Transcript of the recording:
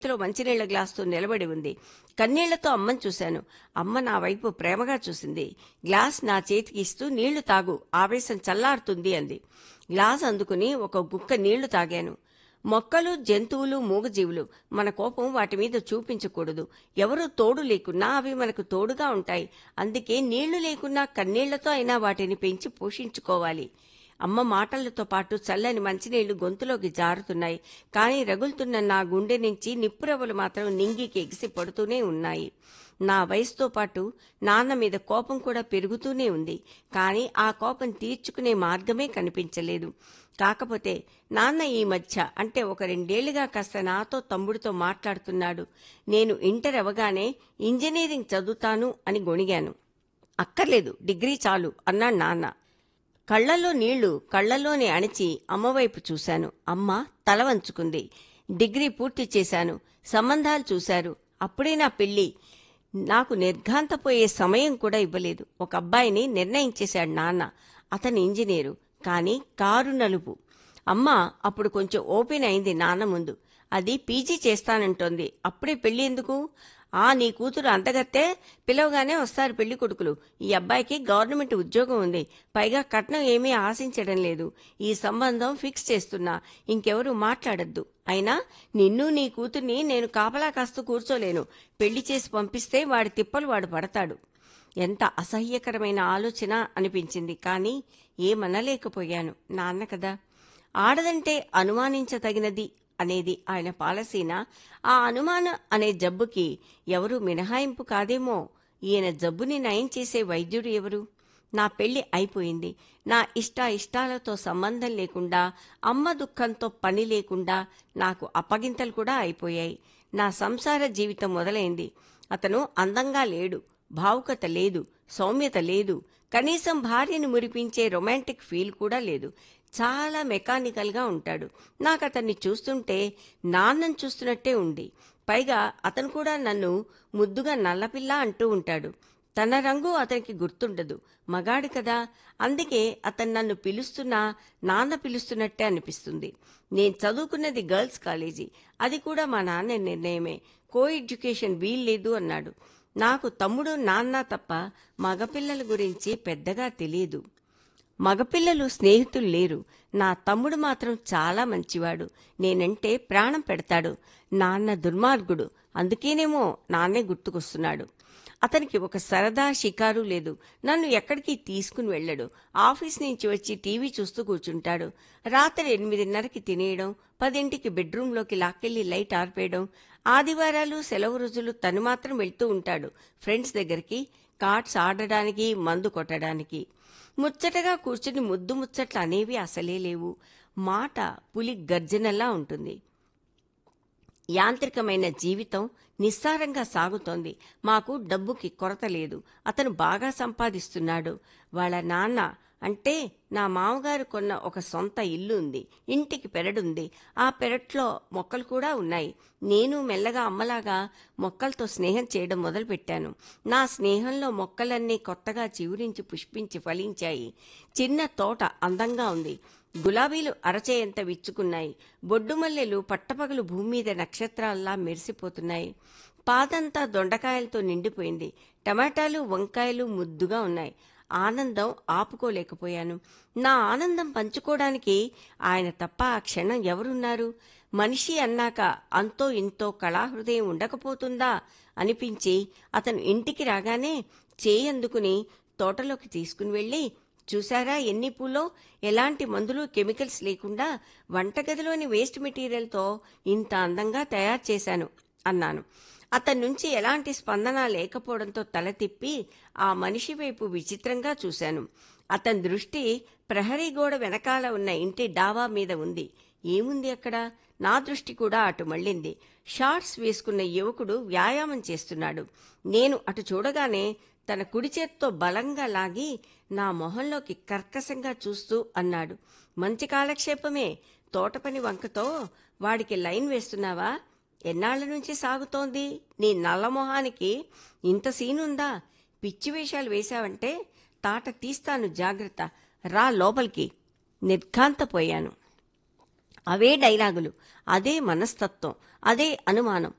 చేతిలో మంచినీళ్ల గ్లాసుతో నిలబడి ఉంది కన్నీళ్లతో అమ్మని చూశాను అమ్మ నా వైపు ప్రేమగా చూసింది గ్లాస్ నా చేతికి ఇస్తూ నీళ్లు తాగు ఆవేశం చల్లారుతుంది అంది గ్లాస్ అందుకుని ఒక గుక్క నీళ్లు తాగాను మొక్కలు జంతువులు మూగజీవులు మన కోపం వాటి మీద చూపించకూడదు ఎవరు తోడు లేకున్నా అవి మనకు తోడుగా ఉంటాయి అందుకే నీళ్లు లేకున్నా కన్నీళ్లతో అయినా వాటిని పెంచి పోషించుకోవాలి అమ్మ మాటలతో పాటు చల్లని మంచినీళ్లు గొంతులోకి జారుతున్నాయి కానీ రగులుతున్న నా గుండె నుంచి నిప్పురవ్వలు మాత్రం నింగికి ఎగిసి పడుతూనే ఉన్నాయి నా వయసుతో పాటు నాన్న మీద కోపం కూడా పెరుగుతూనే ఉంది కానీ ఆ కోపం తీర్చుకునే మార్గమే కనిపించలేదు కాకపోతే నాన్న ఈ మధ్య అంటే ఒక రెండేళ్లుగా కాస్త నాతో తమ్ముడితో మాట్లాడుతున్నాడు నేను ఇంటర్ అవగానే ఇంజనీరింగ్ చదువుతాను అని గొణిగాను అక్కర్లేదు డిగ్రీ చాలు అన్నాడు నాన్న కళ్ళల్లో నీళ్లు కళ్ళల్లోనే అణిచి అమ్మవైపు చూశాను అమ్మ తల వంచుకుంది డిగ్రీ పూర్తి చేశాను సంబంధాలు చూశారు అప్పుడే నా పెళ్లి నాకు నిర్ఘాంతపోయే సమయం కూడా ఇవ్వలేదు ఒక అబ్బాయిని నిర్ణయించేశాడు నాన్న అతని ఇంజనీరు కానీ కారు నలుపు అమ్మ అప్పుడు కొంచెం ఓపెన్ అయింది నాన్న ముందు అది పీజీ చేస్తానంటోంది అప్పుడే పెళ్లి ఎందుకు ఆ నీ కూతురు అంతగత్తే పిలవగానే వస్తారు పెళ్లి కొడుకులు ఈ అబ్బాయికి గవర్నమెంట్ ఉద్యోగం ఉంది పైగా కట్నం ఏమీ ఆశించడం లేదు ఈ సంబంధం ఫిక్స్ చేస్తున్నా ఇంకెవరు మాట్లాడద్దు అయినా నిన్ను నీ కూతుర్ని నేను కాపలా కాస్తూ కూర్చోలేను పెళ్లి చేసి పంపిస్తే వాడి తిప్పలు వాడు పడతాడు ఎంత అసహ్యకరమైన ఆలోచన అనిపించింది కానీ ఏమనలేకపోయాను నాన్న కదా ఆడదంటే అనుమానించదగినది అనేది ఆయన పాలసీనా ఆ అనుమానం అనే జబ్బుకి ఎవరు మినహాయింపు కాదేమో ఈయన జబ్బుని నయం చేసే వైద్యుడు ఎవరు నా పెళ్లి అయిపోయింది నా ఇష్ట ఇష్టాలతో సంబంధం లేకుండా అమ్మ దుఃఖంతో పని లేకుండా నాకు అప్పగింతలు కూడా అయిపోయాయి నా సంసార జీవితం మొదలైంది అతను అందంగా లేడు భావుకత లేదు సౌమ్యత లేదు కనీసం భార్యను మురిపించే రొమాంటిక్ ఫీల్ కూడా లేదు చాలా మెకానికల్గా ఉంటాడు నాకు అతన్ని చూస్తుంటే నాన్నను చూస్తున్నట్టే ఉంది పైగా అతను కూడా నన్ను ముద్దుగా నల్లపిల్ల అంటూ ఉంటాడు తన రంగు అతనికి గుర్తుండదు మగాడు కదా అందుకే అతను నన్ను పిలుస్తున్నా నాన్న పిలుస్తున్నట్టే అనిపిస్తుంది నేను చదువుకున్నది గర్ల్స్ కాలేజీ అది కూడా మా నాన్న నిర్ణయమే కో ఎడ్యుకేషన్ వీల్లేదు అన్నాడు నాకు తమ్ముడు నాన్న తప్ప మగపిల్లల గురించి పెద్దగా తెలియదు మగపిల్లలు స్నేహితులు లేరు నా తమ్ముడు మాత్రం చాలా మంచివాడు నేనంటే ప్రాణం పెడతాడు నాన్న దుర్మార్గుడు అందుకేనేమో నాన్నే గుర్తుకొస్తున్నాడు అతనికి ఒక సరదా షికారు లేదు నన్ను ఎక్కడికి తీసుకుని వెళ్ళడు ఆఫీస్ నుంచి వచ్చి టీవీ చూస్తూ కూర్చుంటాడు రాత్రి ఎనిమిదిన్నరకి తినేయడం పదింటికి బెడ్రూంలోకి లాక్కెళ్లి లైట్ ఆర్పేయడం ఆదివారాలు సెలవు రోజులు తను మాత్రం వెళ్తూ ఉంటాడు ఫ్రెండ్స్ దగ్గరికి కార్డ్స్ ఆడడానికి మందు కొట్టడానికి ముచ్చటగా కూర్చుని ముద్దు ముచ్చట్లు అనేవి అసలే లేవు మాట పులి గర్జనలా ఉంటుంది యాంత్రికమైన జీవితం నిస్సారంగా సాగుతోంది మాకు డబ్బుకి కొరత లేదు అతను బాగా సంపాదిస్తున్నాడు వాళ్ళ నాన్న అంటే నా మామగారు కొన్న ఒక సొంత ఇల్లు ఉంది ఇంటికి పెరడుంది ఆ పెరట్లో మొక్కలు కూడా ఉన్నాయి నేను మెల్లగా అమ్మలాగా మొక్కలతో స్నేహం చేయడం మొదలుపెట్టాను నా స్నేహంలో మొక్కలన్నీ కొత్తగా చివురించి పుష్పించి ఫలించాయి చిన్న తోట అందంగా ఉంది గులాబీలు అరచేయంత విచ్చుకున్నాయి బొడ్డుమల్లెలు పట్టపగలు భూమి మీద నక్షత్రాల్లా మెరిసిపోతున్నాయి పాదంతా దొండకాయలతో నిండిపోయింది టమాటాలు వంకాయలు ముద్దుగా ఉన్నాయి ఆనందం ఆపుకోలేకపోయాను నా ఆనందం పంచుకోవడానికి ఆయన తప్ప ఆ క్షణం ఎవరున్నారు మనిషి అన్నాక అంతో ఇంతో కళాహృదయం ఉండకపోతుందా అనిపించి అతను ఇంటికి రాగానే చేయందుకుని తోటలోకి తీసుకుని వెళ్ళి చూసారా ఎన్ని పూలో ఎలాంటి మందులు కెమికల్స్ లేకుండా వంటగదిలోని వేస్ట్ మెటీరియల్తో ఇంత అందంగా తయారు చేశాను అన్నాను అతని నుంచి ఎలాంటి స్పందన లేకపోవడంతో తల తిప్పి ఆ మనిషి వైపు విచిత్రంగా చూశాను అతని దృష్టి ప్రహరీ గోడ వెనకాల ఉన్న ఇంటి డాబా మీద ఉంది ఏముంది అక్కడ నా దృష్టి కూడా అటు మళ్ళింది షార్ట్స్ వేసుకున్న యువకుడు వ్యాయామం చేస్తున్నాడు నేను అటు చూడగానే తన కుడి చేత్తో బలంగా లాగి నా మొహంలోకి కర్కశంగా చూస్తూ అన్నాడు మంచి కాలక్షేపమే తోటపని వంకతో వాడికి లైన్ వేస్తున్నావా ఎన్నాళ్ల నుంచి సాగుతోంది నీ నల్ల మొహానికి ఇంత సీనుందా పిచ్చి వేషాలు వేశావంటే తాట తీస్తాను జాగ్రత్త రా లోపలికి నిర్ఘాంతపోయాను అవే డైలాగులు అదే మనస్తత్వం అదే అనుమానం